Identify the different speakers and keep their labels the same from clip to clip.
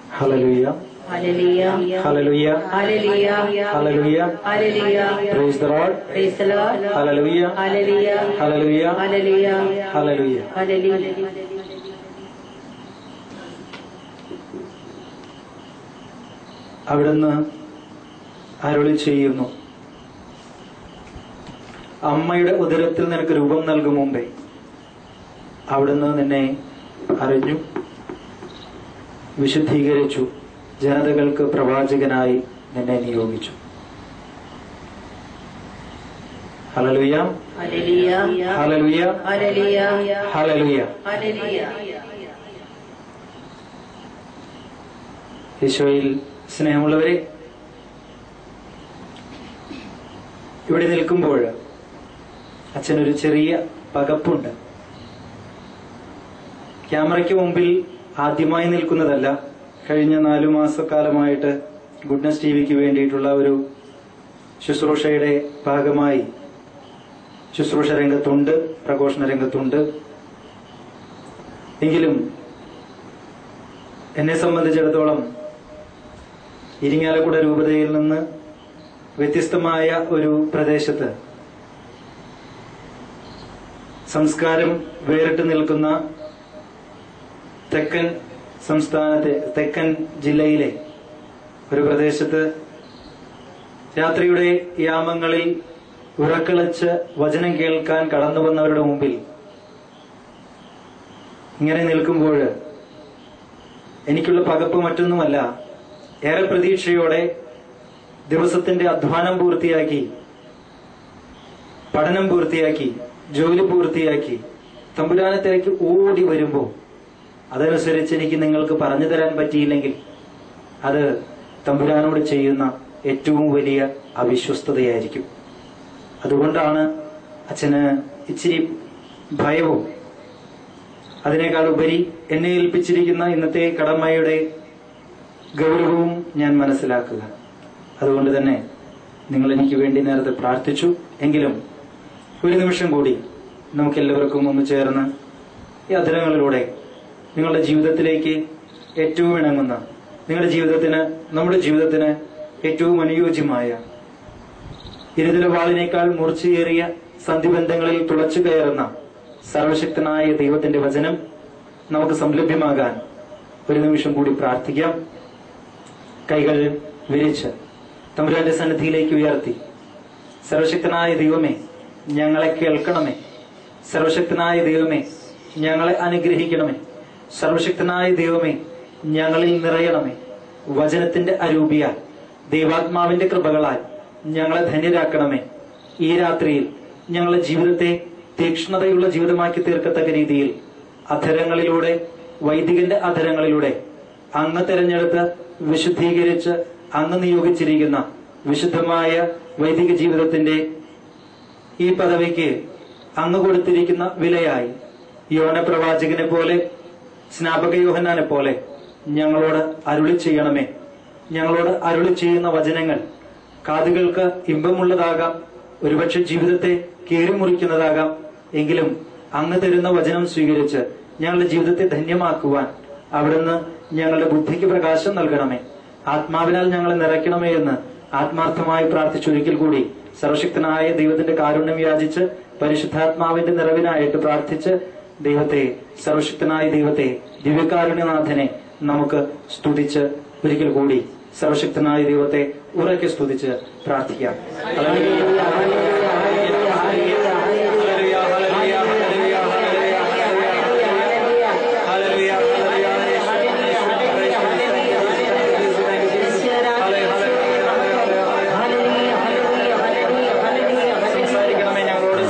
Speaker 1: Hallelujah
Speaker 2: Hallelujah.
Speaker 1: Hallelujah
Speaker 2: Hallelujah.
Speaker 1: Hallelujah
Speaker 2: Hallelujah.
Speaker 1: Praise the Lord
Speaker 2: Praise the Lord.
Speaker 1: Hallelujah
Speaker 2: Hallelujah.
Speaker 1: Hallelujah
Speaker 2: Hallelujah.
Speaker 1: Hallelujah
Speaker 2: Hallelujah.
Speaker 1: അവിടുന്ന് അരുളി ചെയ്യുന്നു അമ്മയുടെ ഉദരത്തിൽ നിനക്ക് രൂപം നൽകും മുമ്പേ അവിടുന്ന് നിന്നെ അറിഞ്ഞു വിശുദ്ധീകരിച്ചു ജനതകൾക്ക് പ്രവാചകനായി നിന്നെ നിയോഗിച്ചു ഹലലുയ
Speaker 2: Hallelujah.
Speaker 1: ഹലലുയ
Speaker 2: Hallelujah.
Speaker 1: ഹലലുയ
Speaker 2: Hallelujah.
Speaker 1: ഈശോയിൽ സ്നേഹമുള്ളവരെ ഇവിടെ നിൽക്കുമ്പോൾ അച്ഛനൊരു ചെറിയ പകപ്പുണ്ട് ക്യാമറയ്ക്ക് മുമ്പിൽ ആദ്യമായി നിൽക്കുന്നതല്ല കഴിഞ്ഞ നാലു മാസക്കാലമായിട്ട് ഗുഡ്നസ് ടി വിക്ക് വേണ്ടിയിട്ടുള്ള ഒരു ശുശ്രൂഷയുടെ ഭാഗമായി ശുശ്രൂഷ രംഗത്തുണ്ട് പ്രഘോഷണ രംഗത്തുണ്ട് എങ്കിലും എന്നെ സംബന്ധിച്ചിടത്തോളം ഇരിങ്ങാലക്കുട രൂപതയിൽ നിന്ന് വ്യത്യസ്തമായ ഒരു പ്രദേശത്ത് സംസ്കാരം വേറിട്ട് നിൽക്കുന്ന തെക്കൻ സംസ്ഥാനത്തെ തെക്കൻ ജില്ലയിലെ ഒരു പ്രദേശത്ത് രാത്രിയുടെ യാമങ്ങളിൽ ഉറക്കളച്ച് വചനം കേൾക്കാൻ കടന്നു വന്നവരുടെ മുമ്പിൽ ഇങ്ങനെ നിൽക്കുമ്പോൾ എനിക്കുള്ള പകപ്പ് മറ്റൊന്നുമല്ല ഏറെ പ്രതീക്ഷയോടെ ദിവസത്തിന്റെ അധ്വാനം പൂർത്തിയാക്കി പഠനം പൂർത്തിയാക്കി ജോലി പൂർത്തിയാക്കി തമ്പുരാനെ തിരക്ക് ഓടി വരുമ്പോൾ അതനുസരിച്ച് എനിക്ക് നിങ്ങൾക്ക് പറഞ്ഞു തരാൻ പറ്റിയില്ലെങ്കിൽ അത് തമ്പുരാനോട് ചെയ്യുന്ന ഏറ്റവും വലിയ അവിശ്വസ്തതയായിരിക്കും അതുകൊണ്ടാണ് അച്ഛന് ഇച്ചിരി ഭയവും അതിനേക്കാൾ ഉപരി എന്നെ ഏൽപ്പിച്ചിരിക്കുന്ന ഇന്നത്തെ കടമയുടെ ഗൗരവവും ഞാൻ മനസ്സിലാക്കുക അതുകൊണ്ട് തന്നെ നിങ്ങൾ എനിക്ക് വേണ്ടി നേരത്തെ പ്രാർത്ഥിച്ചു എങ്കിലും ഒരു നിമിഷം കൂടി നമുക്കെല്ലാവർക്കും ഒന്ന് ചേർന്ന് ഈ അധരങ്ങളിലൂടെ നിങ്ങളുടെ ജീവിതത്തിലേക്ക് ഏറ്റവും ഇണങ്ങുന്ന നിങ്ങളുടെ ജീവിതത്തിന് നമ്മുടെ ജീവിതത്തിന് ഏറ്റവും അനുയോജ്യമായ ഇരുതല വാളിനേക്കാൾ മൂർച്ചയേറിയ സന്ധിബന്ധങ്ങളിൽ തുളച്ചു കയറുന്ന സർവശക്തനായ ദൈവത്തിന്റെ വചനം നമുക്ക് സംലഭ്യമാകാൻ ഒരു നിമിഷം കൂടി പ്രാർത്ഥിക്കാം കൈകൾ വിരിച്ച് തമ്പുരാന്റെ സന്നിധിയിലേക്ക് ഉയർത്തി സർവശക്തനായ ദൈവമേ ഞങ്ങളെ കേൾക്കണമേ സർവശക്തനായ ദൈവമേ ഞങ്ങളെ അനുഗ്രഹിക്കണമേ സർവശക്തനായ ദൈവമേ ഞങ്ങളിൽ നിറയണമേ വചനത്തിന്റെ അരൂപിയാൽ ദൈവാത്മാവിന്റെ കൃപകളാൽ ഞങ്ങളെ ധന്യരാക്കണമേ ഈ രാത്രിയിൽ ഞങ്ങളുടെ ജീവിതത്തെ തീക്ഷ്ണതയുള്ള ജീവിതമാക്കി തീർക്കത്തക്ക രീതിയിൽ അധരങ്ങളിലൂടെ വൈദികന്റെ അധരങ്ങളിലൂടെ അങ്ങ് തെരഞ്ഞെടുത്ത് വിശുദ്ധീകരിച്ച് അങ്ങ് നിയോഗിച്ചിരിക്കുന്ന വിശുദ്ധമായ വൈദിക ജീവിതത്തിന്റെ ഈ പദവിക്ക് അങ്ങ് കൊടുത്തിരിക്കുന്ന വിലയായി യോന പ്രവാചകനെ പോലെ സ്നാപക യോഹന്നാനെ പോലെ ഞങ്ങളോട് അരുളി ചെയ്യണമേ ഞങ്ങളോട് അരുളി ചെയ്യുന്ന വചനങ്ങൾ കാതുകൾക്ക് ഇമ്പമുള്ളതാകാം ഒരുപക്ഷെ ജീവിതത്തെ കീറിമുറിക്കുന്നതാകാം എങ്കിലും അങ്ങ് തരുന്ന വചനം സ്വീകരിച്ച് ഞങ്ങളുടെ ജീവിതത്തെ ധന്യമാക്കുവാൻ അവിടുന്ന് ഞങ്ങളുടെ ബുദ്ധിക്ക് പ്രകാശം നൽകണമേ ആത്മാവിനാൽ ഞങ്ങളെ നിറയ്ക്കണമേ എന്ന് ആത്മാർത്ഥമായി പ്രാർത്ഥിച്ചൊരിക്കൽ കൂടി സർവശക്തനായ ദൈവത്തിന്റെ കാരുണ്യം യാചിച്ച് പരിശുദ്ധാത്മാവിന്റെ നിറവിനായിട്ട് പ്രാർത്ഥിച്ച് ദൈവത്തെ സർവശക്തനായ ദൈവത്തെ ദിവ്യകാരുണ്യനാഥനെ നമുക്ക് സ്തുതിച്ച് ഒരിക്കൽ കൂടി സർവശക്തനായ ദൈവത്തെ ഉറക്കെ സ്തുതിച്ച് പ്രാർത്ഥിക്കാം സംസാരിക്കണമേ ഞങ്ങളോട്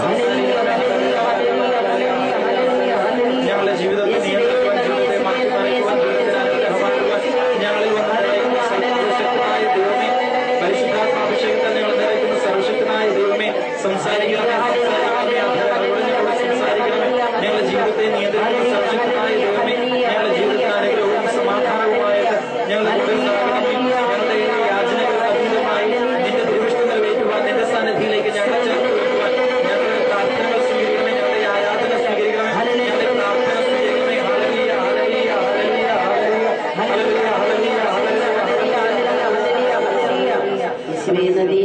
Speaker 1: ഞങ്ങളുടെ ജീവിതത്തെ നിയന്ത്രിക്കുവാൻ ജീവിതത്തെ മാറ്റി മറിക്കുവാൻ ജീവിതത്തിന് അനുഗ്രഹമാക്കുവാൻ ഞങ്ങളിൽ വന്ന് നിറയുന്ന സർവശക്തനായ ദൈവമേ പരിശുദ്ധാത്മാഭിഷേകത്താൽ ഞങ്ങൾ നിറയ്ക്കുന്ന സർവശക്തനായ ദൈവമേ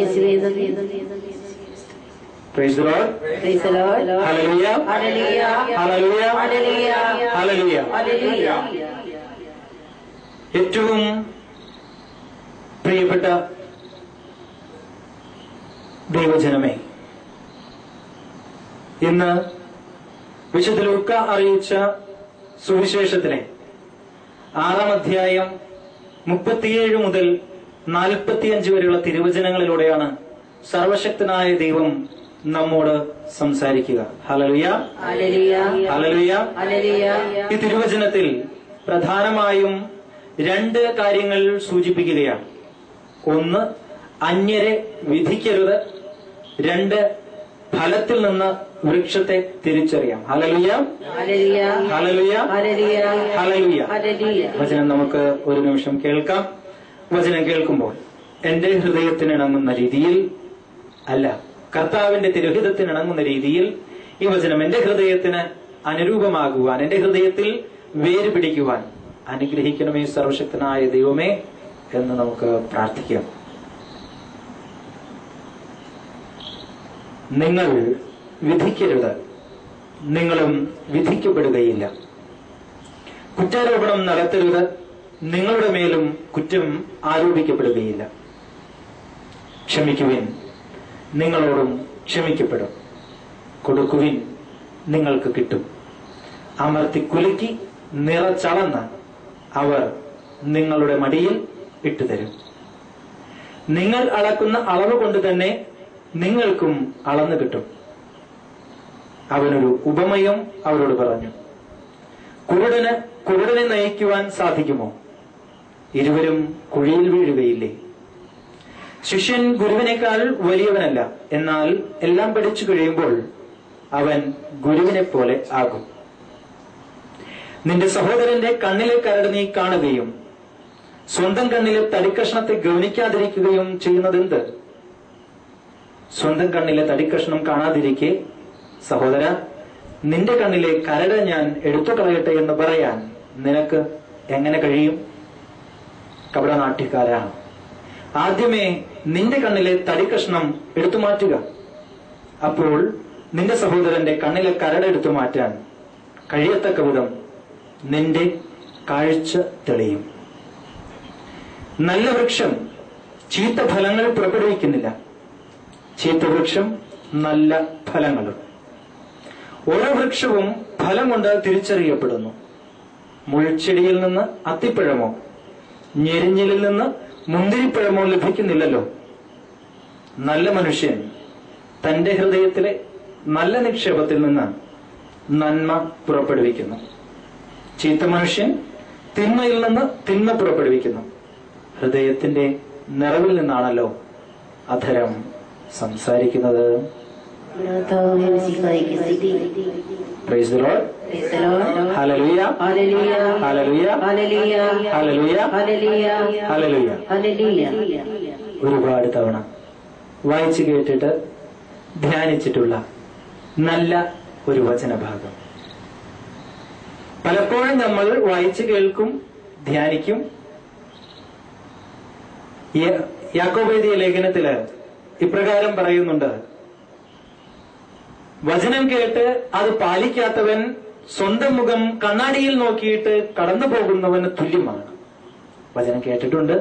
Speaker 2: യേശുവേ നന്ദി
Speaker 1: praise the Lord
Speaker 2: Praise the Lord.
Speaker 1: Hallelujah
Speaker 2: Hallelujah.
Speaker 1: Hallelujah
Speaker 2: Hallelujah.
Speaker 1: Hallelujah
Speaker 2: Hallelujah.
Speaker 1: ഏറ്റവും പ്രിയപ്പെട്ട ദൈവജനമേ ഇന്ന് വിശുദ്ധ ലൂക്ക അറിയിച്ച സുവിശേഷത്തിലെ ആറാം അധ്യായം മുപ്പത്തിയേഴ് മുതൽ നാൽപ്പത്തിയഞ്ച് വരെയുള്ള തിരുവചനങ്ങളിലൂടെയാണ് സർവശക്തനായ ദൈവം നമ്മോട് സംസാരിക്കുക ഹലലുയ
Speaker 2: Hallelujah.
Speaker 1: ഹലലുയ
Speaker 2: Hallelujah.
Speaker 1: ഈ തിരുവചനത്തിൽ പ്രധാനമായും രണ്ട് കാര്യങ്ങൾ സൂചിപ്പിക്കുകയാണ് ഒന്ന് അന്യരെ വിധിക്കരുത് രണ്ട് ഫലത്തിൽ നിന്ന് വൃക്ഷത്തെ തിരിച്ചറിയാം ഹലലുയ
Speaker 2: Hallelujah.
Speaker 1: ഹലലുയ
Speaker 2: Hallelujah.
Speaker 1: ഹലലുയ
Speaker 2: Hallelujah.
Speaker 1: വചനം നമുക്ക് ഒരു നിമിഷം കേൾക്കാം വചനം കേൾക്കുമ്പോൾ എന്റെ ഹൃദയത്തിന് ഇണങ്ങുന്ന രീതിയിൽ അല്ല കർത്താവിന്റെ തിരുഹിതത്തിന് ഇണങ്ങുന്ന രീതിയിൽ ഈ വചനം എന്റെ ഹൃദയത്തിന് അനുരൂപമാകുവാൻ എന്റെ ഹൃദയത്തിൽ വേര് പിടിക്കുവാൻ അനുഗ്രഹിക്കണമേ സർവശക്തനായ ദൈവമേ എന്ന് നമുക്ക് പ്രാർത്ഥിക്കാം നിങ്ങൾ വിധിക്കരുത് നിങ്ങളും വിധിക്കപ്പെടുകയില്ല കുറ്റാരോപണം നടത്തരുത് നിങ്ങളുടെ മേലും കുറ്റം ആരോപിക്കപ്പെടുകയില്ല ക്ഷമിക്കുവിൻ നിങ്ങളോടും ക്ഷമിക്കപ്പെടും കൊടുക്കുവിൻ നിങ്ങൾക്ക് കിട്ടും അമർത്തി കുലുക്കി നിറച്ചളന്ന് അവർ നിങ്ങളുടെ മടിയിൽ ഇട്ടുതരും നിങ്ങൾ അളക്കുന്ന അളവ് കൊണ്ട് തന്നെ നിങ്ങൾക്കും അളന്നു കിട്ടും അവനൊരു ഉപമയും അവരോട് പറഞ്ഞു കുരുടന് കുരുടനെ നയിക്കുവാൻ സാധിക്കുമോ ഇരുവരും കുഴിയിൽ വീഴുകയില്ലേ ശിഷ്യൻ ഗുരുവിനേക്കാൾ വലിയവനല്ല എന്നാൽ എല്ലാം പഠിച്ചു കഴിയുമ്പോൾ അവൻ ഗുരുവിനെ പോലെ ആകും നിന്റെ സഹോദരന്റെ കണ്ണിലെ കരട് നീ കാണുകയും സ്വന്തം കണ്ണിലെ തടിക്കഷ്ണത്തെ ഗവനിക്കാതിരിക്കുകയും ചെയ്യുന്നതെന്ത് സ്വന്തം കണ്ണിലെ തടിക്കഷ്ണം കാണാതിരിക്കെ സഹോദര നിന്റെ കണ്ണിലെ കരട് ഞാൻ എടുത്തു കളയട്ടെ എന്ന് പറയാൻ നിനക്ക് എങ്ങനെ കഴിയും കപടനാട്യക്കാരാ ആദ്യമേ നിന്റെ കണ്ണിലെ തടിക്കഷ്ണം എടുത്തു മാറ്റുക അപ്പോൾ നിന്റെ സഹോദരന്റെ കണ്ണിലെ കരട് എടുത്തു മാറ്റാൻ കഴിയത്തക്ക വിധം നിന്റെ കാഴ്ച തെളിയും നല്ല വൃക്ഷം ചീത്ത ഫലങ്ങൾ പുറപ്പെടുവിക്കുന്നില്ല ചീത്ത വൃക്ഷം നല്ല ഫലങ്ങളും ഓരോ വൃക്ഷവും ഫലം കൊണ്ട് തിരിച്ചറിയപ്പെടുന്നു മുൾച്ചെടിയിൽ നിന്ന് അത്തിപ്പഴമോ ഞെരിഞ്ഞിലിൽ നിന്ന് മുന്തിരിപ്പഴമോ ലഭിക്കുന്നില്ലല്ലോ നല്ല മനുഷ്യൻ തന്റെ ഹൃദയത്തിലെ നല്ല നിക്ഷേപത്തിൽ നിന്ന് നന്മ പുറപ്പെടുവിക്കുന്നു ചീത്ത മനുഷ്യൻ തിന്മയിൽ നിന്ന് തിന്മ പുറപ്പെടുവിക്കുന്നു ഹൃദയത്തിന്റെ നിറവിൽ നിന്നാണല്ലോ അധരം സംസാരിക്കുന്നത്
Speaker 2: കർത്താവേ, മിശിഹായ്ക്ക് സ്തുതി.
Speaker 1: Praise the Lord
Speaker 2: Praise the Lord.
Speaker 1: Hallelujah
Speaker 2: Hallelujah.
Speaker 1: Hallelujah
Speaker 2: Hallelujah.
Speaker 1: Hallelujah
Speaker 2: Hallelujah.
Speaker 1: Hallelujah
Speaker 2: Hallelujah.
Speaker 1: ഒരുപാട് തവണ വായിച്ചു കേട്ടിട്ട് ധ്യാനിച്ചിട്ടുള്ള നല്ല ഒരു വചനഭാഗം പലപ്പോഴും നമ്മൾ വായിച്ചു കേൾക്കും ധ്യാനിക്കും യ- യാക്കോബേദിയ ലേഖനത്തില് ഇപ്രകാരം പറയുന്നുണ്ട് വചനം കേട്ട് അത് പാലിക്കാത്തവൻ സ്വന്തം മുഖം കണ്ണാടിയിൽ നോക്കിയിട്ട് കടന്നു പോകുന്നവന് തുല്യമാണ് വചനം കേട്ടിട്ടുണ്ട്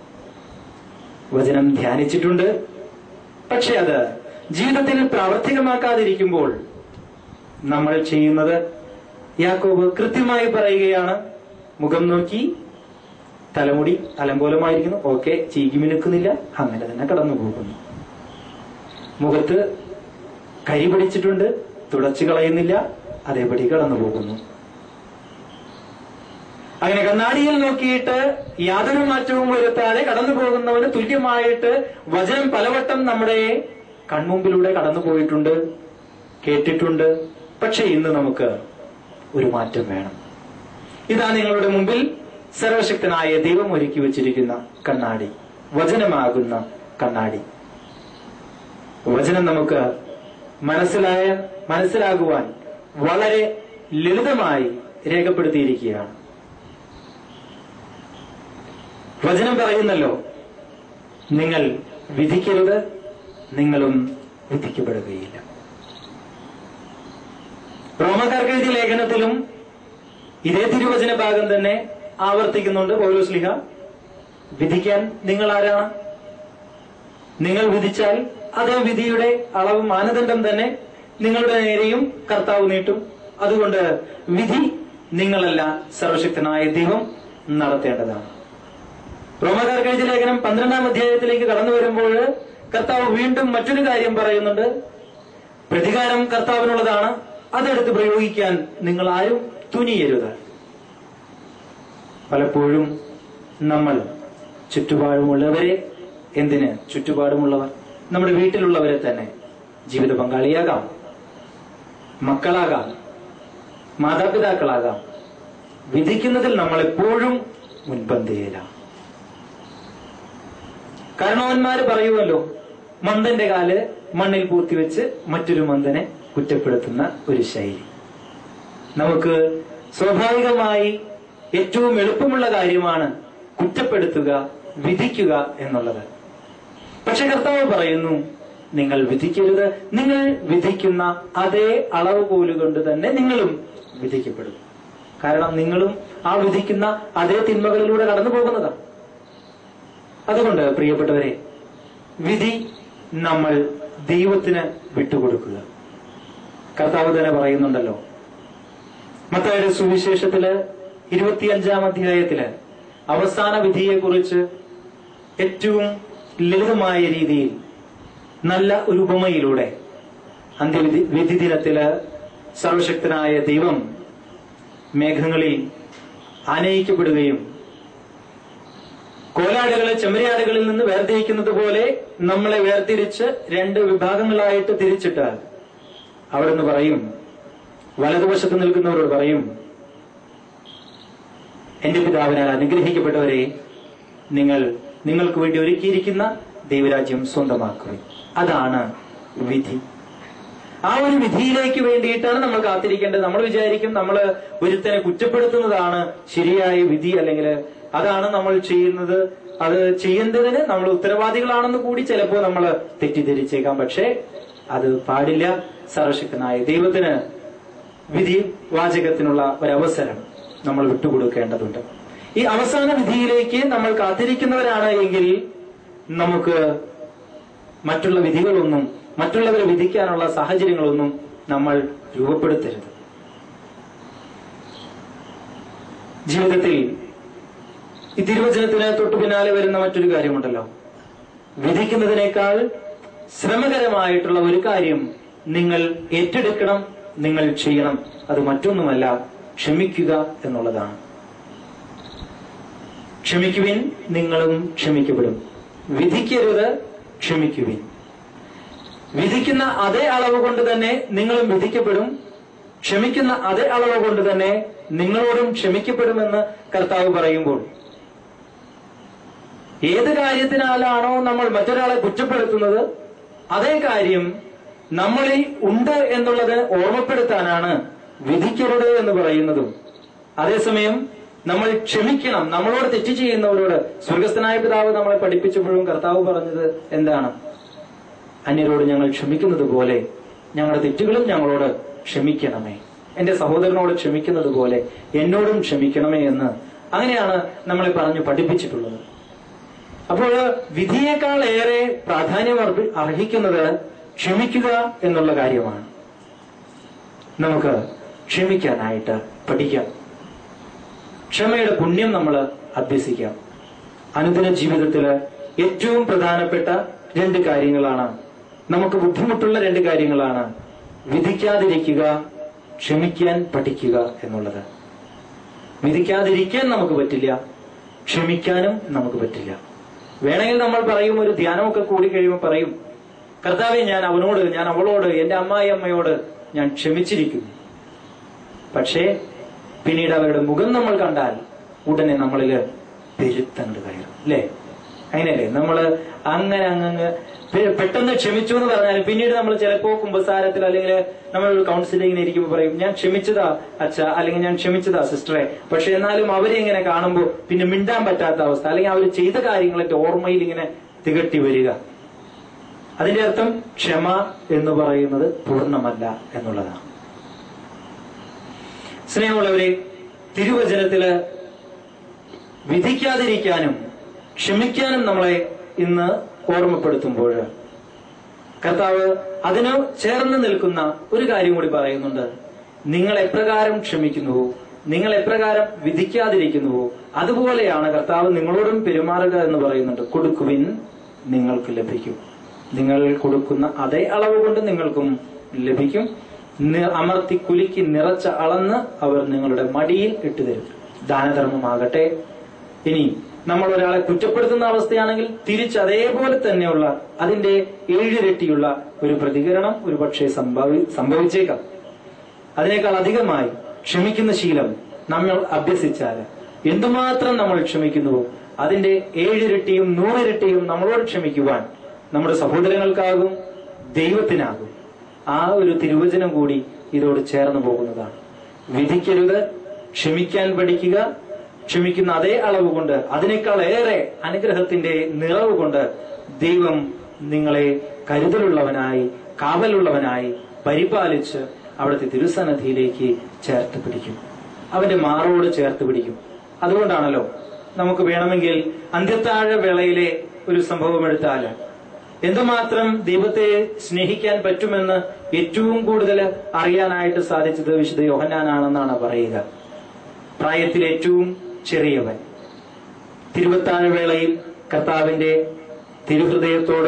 Speaker 1: വചനം ധ്യാനിച്ചിട്ടുണ്ട് പക്ഷെ അത് ജീവിതത്തിൽ പ്രാവർത്തികമാക്കാതിരിക്കുമ്പോൾ നമ്മൾ ചെയ്യുന്നത് യാക്കോബ് കൃത്യമായി പറയുകയാണ് മുഖം നോക്കി തലമുടി അലങ്കോലമായിരിക്കുന്നു ഓക്കെ ചീകി മിനുക്കുന്നില്ല അങ്ങനെ തന്നെ കടന്നു പോകുന്നു മുഖത്ത് കരി പിടിച്ചിട്ടുണ്ട് തുടച്ചു കളയുന്നില്ല അതേപടി കടന്നു പോകുന്നു അങ്ങനെ കണ്ണാടിയിൽ നോക്കിയിട്ട് യാതൊരു മാറ്റവും വരുത്താതെ കടന്നു പോകുന്നവന് തുല്യമായിട്ട് വചനം പലവട്ടം നമ്മുടെ കൺമുമ്പിലൂടെ കടന്നു പോയിട്ടുണ്ട് കേട്ടിട്ടുണ്ട് പക്ഷെ ഇന്ന് നമുക്ക് ഒരു മാറ്റം വേണം ഇതാ നിങ്ങളുടെ മുമ്പിൽ സർവശക്തനായ ദൈവം ഒരുക്കി വച്ചിരിക്കുന്ന കണ്ണാടി വചനമാകുന്ന കണ്ണാടി വചനം നമുക്ക് മനസ്സിലായ മനസ്സിലാകുവാൻ വളരെ ലളിതമായി രേഖപ്പെടുത്തിയിരിക്കുകയാണ് വചനം പറയുന്നല്ലോ നിങ്ങൾ വിധിക്കരുത് നിങ്ങളും വിധിക്കപ്പെടുകയില്ല റോമക്കാർക്ക് എഴുതിയ ലേഖനത്തിലും ഇതേ തിരുവചന ഭാഗം തന്നെ ആവർത്തിക്കുന്നുണ്ട് പൗലോസ്ലിഹ വിധിക്കാൻ നിങ്ങൾ ആരാണ് നിങ്ങൾ വിധിച്ചാൽ അതേ വിധിയുടെ അളവ് മാനദണ്ഡം തന്നെ നിങ്ങളുടെ നേരെയും കർത്താവ് നീട്ടും അതുകൊണ്ട് വിധി നിങ്ങളല്ല സർവശക്തനായ ദൈവം നടത്തേണ്ടതാണ് റോമക്കാർക്ക് എഴുതിയ ലേഖനം പന്ത്രണ്ടാം അധ്യായത്തിലേക്ക് കടന്നു വരുമ്പോൾ കർത്താവ് വീണ്ടും മറ്റൊരു കാര്യം പറയുന്നുണ്ട് പ്രതികാരം കർത്താവിനുള്ളതാണ് അതെടുത്ത് പ്രയോഗിക്കാൻ നിങ്ങൾ ആരും തുനിയരുത് പലപ്പോഴും നമ്മൾ ചുറ്റുപാടുമുള്ളവരെ എന്തിന് ചുറ്റുപാടുമുള്ളവർ നമ്മുടെ വീട്ടിലുള്ളവരെ തന്നെ ജീവിത പങ്കാളിയാകാം മക്കളാകാം മാതാപിതാക്കളാകാം വിധിക്കുന്നതിൽ നമ്മൾ എപ്പോഴും മുൻപന്തിയിലാണ് കാരണവന്മാര് പറയുമല്ലോ മന്ദന്റെ കാല് മണ്ണിൽ പൂത്തിവെച്ച് മറ്റൊരു മന്ദനെ കുറ്റപ്പെടുത്തുന്ന ഒരു ശൈലി നമുക്ക് സ്വാഭാവികമായി ഏറ്റവും എളുപ്പമുള്ള കാര്യമാണ് കുറ്റപ്പെടുത്തുക വിധിക്കുക എന്നുള്ളത് പക്ഷെ കർത്താവ് പറയുന്നു നിങ്ങൾ വിധിക്കരുത് നിങ്ങൾ വിധിക്കുന്ന അതേ അളവ് കൊണ്ട് തന്നെ നിങ്ങളും വിധിക്കപ്പെടും കാരണം നിങ്ങളും ആ വിധിക്കുന്ന അതേ തിന്മകളിലൂടെ കടന്നു പോകുന്നതാണ് അതുകൊണ്ട് പ്രിയപ്പെട്ടവരെ വിധി നമ്മൾ ദൈവത്തിന് വിട്ടുകൊടുക്കുക കർത്താവ് തന്നെ പറയുന്നുണ്ടല്ലോ മത്തായുടെ സുവിശേഷത്തില് ഇരുപത്തിയഞ്ചാം അധ്യായത്തില് അവസാന വിധിയെക്കുറിച്ച് ഏറ്റവും ലളിതമായ രീതിയിൽ നല്ല ഒരു ഉപമയിലൂടെ അന്ത്യവിധി വിധി ദിനത്തില് സർവശക്തനായ ദൈവം മേഘങ്ങളിൽ ആനയിക്കപ്പെടുകയും കോലാടുകളെ ചെമ്മരിയാടുകളിൽ നിന്ന് വേർതിരിക്കുന്നത് പോലെ നമ്മളെ വേർതിരിച്ച് രണ്ട് വിഭാഗങ്ങളായിട്ട് തിരിച്ചിട്ട് അവിടുന്ന് പറയും വലതുവശത്ത് നിൽക്കുന്നവരോട് പറയും എന്റെ പിതാവിനാൽ അനുഗ്രഹിക്കപ്പെട്ടവരെ നിങ്ങൾ നിങ്ങൾക്ക് വേണ്ടി ഒരുക്കിയിരിക്കുന്ന ദൈവരാജ്യം സ്വന്തമാക്കുക അതാണ് വിധി ആ ഒരു വിധിയിലേക്ക് വേണ്ടിയിട്ടാണ് നമ്മൾ കാത്തിരിക്കേണ്ടത് നമ്മൾ വിചാരിക്കും നമ്മൾ ഒരുത്തനെ കുറ്റപ്പെടുത്തുന്നതാണ് ശരിയായ വിധി അല്ലെങ്കിൽ അതാണ് നമ്മൾ ചെയ്യുന്നത് അത് ചെയ്യേണ്ടതിന് നമ്മൾ ഉത്തരവാദികളാണെന്ന് കൂടി ചിലപ്പോൾ നമ്മൾ തെറ്റിദ്ധരിച്ചേക്കാം പക്ഷേ അത് പാടില്ല സർവശക്തനായ ദൈവത്തിന് വിധി വാചകത്തിനുള്ള ഒരവസരം നമ്മൾ വിട്ടുകൊടുക്കേണ്ടതുണ്ട് ഈ അവസാന വിധിയിലേക്ക് നമ്മൾ കാത്തിരിക്കുന്നവരാണ് എങ്കിൽ നമുക്ക് മറ്റുള്ള വിധികളൊന്നും മറ്റുള്ളവരെ വിധിക്കാനുള്ള സാഹചര്യങ്ങളൊന്നും നമ്മൾ രൂപപ്പെടുത്തരുത് ജീവിതത്തിൽ ഈ തിരുവചനത്തിന് തൊട്ടു പിന്നാലെ വരുന്ന മറ്റൊരു കാര്യമുണ്ടല്ലോ വിധിക്കുന്നതിനേക്കാൾ ശ്രമകരമായിട്ടുള്ള ഒരു കാര്യം നിങ്ങൾ ഏറ്റെടുക്കണം നിങ്ങൾ ചെയ്യണം അത് മറ്റൊന്നുമല്ല ക്ഷമിക്കുക എന്നുള്ളതാണ് ക്ഷമിക്കുവിൻ നിങ്ങളും ക്ഷമിക്കപ്പെടും വിധിക്കരുത് ക്ഷമിക്കുവിൻ വിധിക്കുന്ന അതേ അളവ് കൊണ്ട് തന്നെ നിങ്ങളും വിധിക്കപ്പെടും ക്ഷമിക്കുന്ന അതേ അളവ് കൊണ്ട് തന്നെ നിങ്ങളോടും ക്ഷമിക്കപ്പെടുമെന്ന് കർത്താവ് പറയുമ്പോൾ ഏത് കാര്യത്തിനാലാണോ നമ്മൾ മറ്റൊരാളെ കുറ്റപ്പെടുത്തുന്നത് അതേ കാര്യം നമ്മളിൽ ഉണ്ട് എന്നുള്ളത് ഓർമ്മപ്പെടുത്താനാണ് വിധിക്കരുത് എന്ന് പറയുന്നതും അതേസമയം നമ്മൾ ക്ഷമിക്കണം നമ്മളോട് തെറ്റ് ചെയ്യുന്നവരോട് സ്വർഗസ്ഥനായ പിതാവ് നമ്മളെ പഠിപ്പിച്ചപ്പോഴും കർത്താവ് പറഞ്ഞത് എന്താണ് അന്യരോട് ഞങ്ങൾ ക്ഷമിക്കുന്നത് പോലെ ഞങ്ങളുടെ തെറ്റുകളും ഞങ്ങളോട് ക്ഷമിക്കണമേ എന്റെ സഹോദരനോട് ക്ഷമിക്കുന്നത് പോലെ എന്നോടും ക്ഷമിക്കണമേ എന്ന് അങ്ങനെയാണ് നമ്മളെ പറഞ്ഞു പഠിപ്പിച്ചിട്ടുള്ളത് അപ്പോൾ വിധിയേക്കാൾ ഏറെ പ്രാധാന്യം അർപ്പി- അർഹിക്കുന്നത് ക്ഷമിക്കുക എന്നുള്ള കാര്യമാണ് നമുക്ക് ക്ഷമിക്കാനായിട്ട് പഠിക്കാം ക്ഷമയുടെ പുണ്യം നമ്മൾ അഭ്യസിക്കാം അനുദിന ജീവിതത്തില് ഏറ്റവും പ്രധാനപ്പെട്ട രണ്ട് കാര്യങ്ങളാണ് നമുക്ക് ബുദ്ധിമുട്ടുള്ള രണ്ട് കാര്യങ്ങളാണ് വിധിക്കാതിരിക്കുക ക്ഷമിക്കാൻ പഠിക്കുക എന്നുള്ളത് വിധിക്കാതിരിക്കാൻ നമുക്ക് പറ്റില്ല ക്ഷമിക്കാനും നമുക്ക് പറ്റില്ല വേണമെങ്കിൽ നമ്മൾ പറയും ഒരു ധ്യാനമൊക്കെ കൂടി കഴിയുമ്പോൾ പറയും കർത്താവെ ഞാൻ അവനോട് ഞാൻ അവളോട് എന്റെ അമ്മായി അമ്മയോട് ഞാൻ ക്ഷമിച്ചിരിക്കുന്നു പക്ഷേ പിന്നീട് അവരുടെ മുഖം നമ്മൾ കണ്ടാൽ ഉടനെ നമ്മളില് പെരുത്തണ്ട് കയറും അല്ലേ അങ്ങനെയല്ലേ നമ്മള് അങ്ങനെ അങ്ങ് പെ- പെട്ടെന്ന് ക്ഷമിച്ചു എന്ന് പറഞ്ഞാൽ പിന്നീട് നമ്മൾ ചിലപ്പോ കുമ്പസാരത്തിൽ അല്ലെങ്കിൽ നമ്മൾ കൗൺസിലിങ്ങിന് ഇരിക്കുമ്പോൾ പറയും ഞാൻ ക്ഷമിച്ചതാ അച്ഛ അല്ലെങ്കിൽ ഞാൻ ക്ഷമിച്ചതാ സിസ്റ്ററെ പക്ഷെ എന്നാലും അവരെ ഇങ്ങനെ കാണുമ്പോൾ പിന്നെ മിണ്ടാൻ പറ്റാത്ത അവസ്ഥ അല്ലെങ്കിൽ അവർ ചെയ്ത കാര്യങ്ങളൊക്കെ ഓർമ്മയിൽ ഇങ്ങനെ തികട്ടി വരിക അതിന്റെ അർത്ഥം ക്ഷമ എന്ന് പറയുന്നത് പൂർണ്ണമല്ല എന്നുള്ളതാണ് സ്നേഹമുള്ളവരെ തിരുവചനത്തില് വിധിക്കാതിരിക്കാനും ക്ഷമിക്കാനും നമ്മളെ ഇന്ന് ഓർമ്മപ്പെടുത്തുമ്പോൾ കർത്താവ് അതിന് ചേർന്ന് നിൽക്കുന്ന ഒരു കാര്യം കൂടി പറയുന്നുണ്ട് നിങ്ങൾ എപ്രകാരം ക്ഷമിക്കുന്നുവോ നിങ്ങൾ എപ്രകാരം വിധിക്കാതിരിക്കുന്നുവോ അതുപോലെയാണ് കർത്താവ് നിങ്ങളോടും പെരുമാറുക എന്ന് പറയുന്നുണ്ട് കൊടുക്കുവിൻ നിങ്ങൾക്ക് ലഭിക്കും നിങ്ങൾ കൊടുക്കുന്ന അതേ അളവ് കൊണ്ട് നിങ്ങൾക്കും ലഭിക്കും നി- അമർത്തി കുലുക്കി നിറച്ച അളന്ന് അവർ നിങ്ങളുടെ മടിയിൽ ഇട്ടുതരും ദാനധർമ്മമാകട്ടെ ഇനി നമ്മൾ ഒരാളെ കുറ്റപ്പെടുത്തുന്ന അവസ്ഥയാണെങ്കിൽ തിരിച്ച് അതേപോലെ തന്നെയുള്ള അതിന്റെ ഏഴിരട്ടിയുള്ള ഒരു പ്രതികരണം ഒരു പക്ഷേ സംഭവി സംഭവിച്ചേക്കാം അതിനേക്കാൾ അധികമായി ക്ഷമിക്കുന്ന ശീലം നമ്മൾ അഭ്യസിച്ചാൽ എന്തുമാത്രം നമ്മൾ ക്ഷമിക്കുന്നുവോ അതിന്റെ ഏഴിരട്ടിയും നൂറിരട്ടിയും നമ്മളോട് ക്ഷമിക്കുവാൻ നമ്മുടെ സഹോദരങ്ങൾക്കാകും ദൈവത്തിനാകും ആ ഒരു തിരുവചനം കൂടി ഇതോട് ചേർന്ന് പോകുന്നതാണ് വിധിക്കരുത് ക്ഷമിക്കാൻ പഠിക്കുക ക്ഷമിക്കുന്ന അതേ അളവ് കൊണ്ട് അതിനേക്കാൾ ഏറെ അനുഗ്രഹത്തിന്റെ നിറവ് കൊണ്ട് ദൈവം നിങ്ങളെ കരുതലുള്ളവനായി കാവലുള്ളവനായി പരിപാലിച്ച് അവിടുത്തെ തിരുസന്നിധിയിലേക്ക് ചേർത്ത് പിടിക്കും അവന്റെ മാറോട് ചേർത്ത് പിടിക്കും അതുകൊണ്ടാണല്ലോ നമുക്ക് വേണമെങ്കിൽ അന്ത്യത്താഴ വേളയിലെ ഒരു സംഭവം എടുത്താൽ എന്തുമാത്രം ദൈവത്തെ സ്നേഹിക്കാൻ പറ്റുമെന്ന് ഏറ്റവും കൂടുതൽ അറിയാനായിട്ട് സാധിച്ചത് വിശുദ്ധ യോഹന്നാനാണെന്നാണ് പറയുക പ്രായത്തിൽ ഏറ്റവും ചെറിയവൻ തിരുവത്താഴ വേളയിൽ കർത്താവിന്റെ തിരുഹൃദയത്തോട്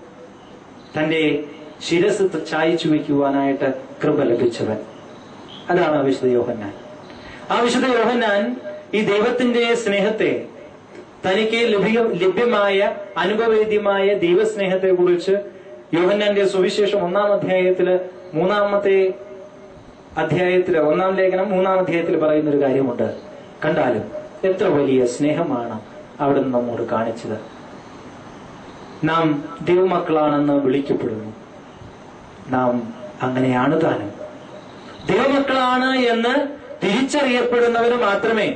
Speaker 1: തന്റെ ശിരസ് ചായച്ചു വയ്ക്കുവാനായിട്ട് കൃപ ലഭിച്ചവൻ അതാണ് വിശുദ്ധ യോഹന്നാൻ ആ വിശുദ്ധ യോഹന്നാൻ ഈ ദൈവത്തിന്റെ സ്നേഹത്തെ തനിക്ക് ലഭ്യ ലഭ്യമായ അനുഭവേദ്യമായ ദൈവസ്നേഹത്തെ കുറിച്ച് യോഹന്നാന്റെ സുവിശേഷം ഒന്നാം അധ്യായത്തില് മൂന്നാമത്തെ അധ്യായത്തില് ഒന്നാം ലേഖനം മൂന്നാം അധ്യായത്തിൽ പറയുന്ന ഒരു കാര്യമുണ്ട് കണ്ടാലും എത്ര വലിയ സ്നേഹമാണ് അവിടുന്ന് നമ്മോട് കാണിച്ചത് നാം ദൈവമക്കളാണെന്ന് വിളിക്കപ്പെടുന്നു നാം അങ്ങനെയാണ് താനും ദൈവമക്കളാണ് എന്ന് തിരിച്ചറിയപ്പെടുന്നവന് മാത്രമേ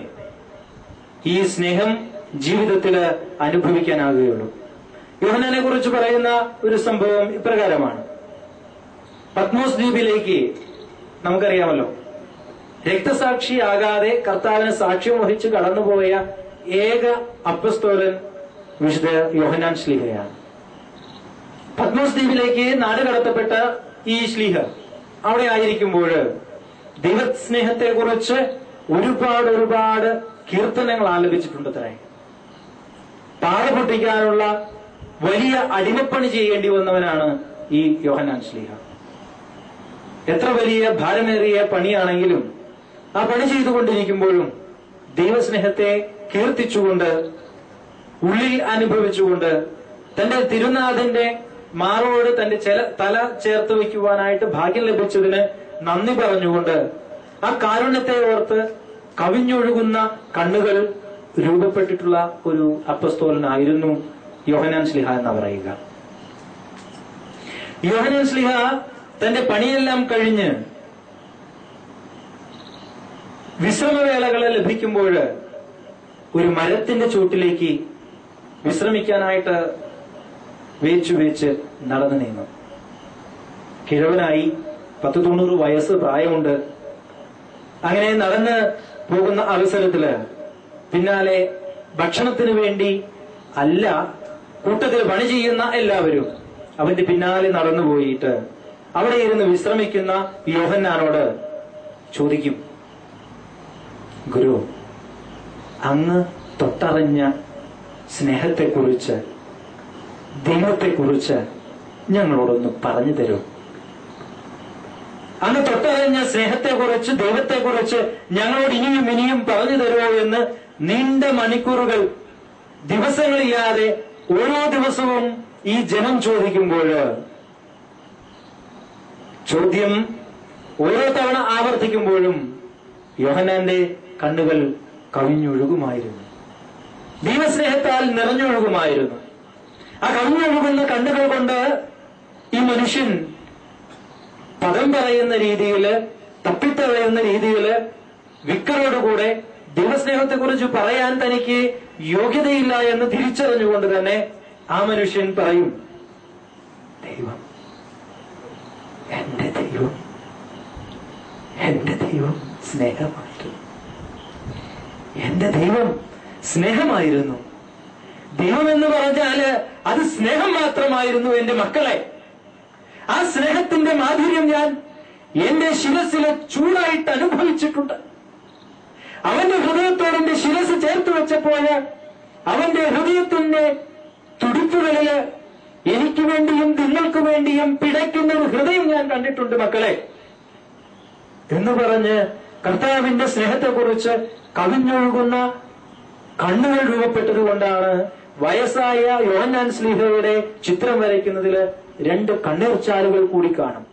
Speaker 1: ഈ സ്നേഹം ജീവിതത്തിൽ അനുഭവിക്കാനാകുകയുള്ളൂ യോഹനാനെ കുറിച്ച് പറയുന്ന ഒരു സംഭവം ഇപ്രകാരമാണ് പത്മോസ് ദ്വീപിലേക്ക് നമുക്കറിയാമല്ലോ രക്തസാക്ഷിയാകാതെ കർത്താവിന് സാക്ഷ്യം വഹിച്ച് കടന്നുപോയ ഏക അപ്പസ്തോലൻ വിശുദ്ധ യോഹനാൻ ശ്ലീഹയാണ് പത്മോസ് ദ്വീപിലേക്ക് നാട് കടത്തപ്പെട്ട ഈ ശ്ലീഹ അവിടെ ആയിരിക്കുമ്പോൾ ദൈവസ്നേഹത്തെ കുറിച്ച് ഒരുപാട് ഒരുപാട് കീർത്തനങ്ങൾ ആലപിച്ചിട്ടുണ്ട് അത്രേ പാറ പൊട്ടിക്കാനുള്ള വലിയ അടിമപ്പണി ചെയ്യേണ്ടി വന്നവനാണ് ഈ യോഹന്നാൻ ശ്ലീഹ എത്ര വലിയ ഭാരമേറിയ പണിയാണെങ്കിലും ആ പണി ചെയ്തുകൊണ്ടിരിക്കുമ്പോഴും ദൈവസ്നേഹത്തെ കീർത്തിച്ചുകൊണ്ട് ഉള്ളിൽ അനുഭവിച്ചുകൊണ്ട് തന്റെ തിരുനാഥന്റെ മാറോട് തന്റെ ചെല തല ചേർത്ത് വയ്ക്കുവാനായിട്ട് ഭാഗ്യം ലഭിച്ചതിന് നന്ദി പറഞ്ഞുകൊണ്ട് ആ കാരുണ്യത്തെ ഓർത്ത് കവിഞ്ഞൊഴുകുന്ന കണ്ണുകൾ രൂപപ്പെട്ടിട്ടുള്ള ഒരു അപ്പസ്തോലനായിരുന്നു യോഹനാൻ സ്ലിഹ എന്ന് പറയുക യോഹനാൻ സ്ലിഹ തന്റെ പണിയെല്ലാം കഴിഞ്ഞ് വിശ്രമവേളകളെ ലഭിക്കുമ്പോൾ ഒരു മരത്തിന്റെ ചൂട്ടിലേക്ക് വിശ്രമിക്കാനായിട്ട് വേച്ചു വേച്ച് നടന്നു നീങ്ങും കിഴവനായി പത്ത് തൊണ്ണൂറ് വയസ്സ് പ്രായമുണ്ട് അങ്ങനെ നടന്ന് പോകുന്ന അവസരത്തില് പിന്നാലെ ഭക്ഷണത്തിന് വേണ്ടി അല്ല കൂട്ടത്തിൽ പണി ചെയ്യുന്ന എല്ലാവരും അവന്റെ പിന്നാലെ നടന്നു പോയിട്ട് അവിടെ ഇരുന്ന് വിശ്രമിക്കുന്ന യോഹന്നാനോട് ചോദിക്കും ഗുരു അങ്ങ് തൊട്ടറിഞ്ഞ സ്നേഹത്തെക്കുറിച്ച് ദൈവത്തെക്കുറിച്ച് ഞങ്ങളോടൊന്ന് പറഞ്ഞു തരൂ അങ്ങ് തൊട്ടറിഞ്ഞ സ്നേഹത്തെക്കുറിച്ച് ദൈവത്തെക്കുറിച്ച് ഞങ്ങളോട് ഇനിയും ഇനിയും പറഞ്ഞു തരുമോ എന്ന് നീണ്ട മണിക്കൂറുകൾ ദിവസങ്ങളില്ലാതെ ഓരോ ദിവസവും ഈ ജനം ചോദിക്കുമ്പോൾ ചോദ്യം ഓരോ തവണ ആവർത്തിക്കുമ്പോഴും യോഹനാന്റെ കണ്ണുകൾ കവിഞ്ഞൊഴുകുമായിരുന്നു ദൈവസ്നേഹത്താൽ നിറഞ്ഞൊഴുകുമായിരുന്നു ആ കവിഞ്ഞൊഴുകുന്ന കണ്ണുകൾ കൊണ്ട് ഈ മനുഷ്യൻ പദം പറയുന്ന രീതിയിൽ തപ്പിത്തറയുന്ന രീതിയിൽ വിക്കറോടുകൂടെ ദൈവസ്നേഹത്തെക്കുറിച്ച് പറയാൻ തനിക്ക് യോഗ്യതയില്ല എന്ന് തിരിച്ചറിഞ്ഞുകൊണ്ട് തന്നെ ആ മനുഷ്യൻ പറയും ദൈവം എന്റെ ദൈവം എന്റെ ദൈവം സ്നേഹമായിരുന്നു എന്റെ ദൈവം സ്നേഹമായിരുന്നു ദൈവം എന്ന് പറഞ്ഞാല് അത് സ്നേഹം മാത്രമായിരുന്നു എന്റെ മക്കളെ ആ സ്നേഹത്തിന്റെ മാധുര്യം ഞാൻ എന്റെ ശിരസിലെ ചൂടായിട്ട് അനുഭവിച്ചിട്ടുണ്ട് അവന്റെ ഹൃദയത്തോട് എന്റെ ശിരസ് ചേർത്ത് വെച്ചപ്പോഴ് അവന്റെ ഹൃദയത്തിന്റെ തുടിപ്പുകളില് എനിക്ക് വേണ്ടിയും നിങ്ങൾക്ക് വേണ്ടിയും പിടയ്ക്കുന്ന ഒരു ഹൃദയം ഞാൻ കണ്ടിട്ടുണ്ട് മക്കളെ എന്ന് പറഞ്ഞ് കർത്താവിന്റെ സ്നേഹത്തെക്കുറിച്ച് കവിഞ്ഞൊഴുകുന്ന കണ്ണുകൾ രൂപപ്പെട്ടതുകൊണ്ടാണ് വയസ്സായ യോഹന്നാൻ സ്ലീഹയുടെ ചിത്രം വരയ്ക്കുന്നതിൽ രണ്ട് കണ്ണീർച്ചാലുകൾ കൂടി കാണും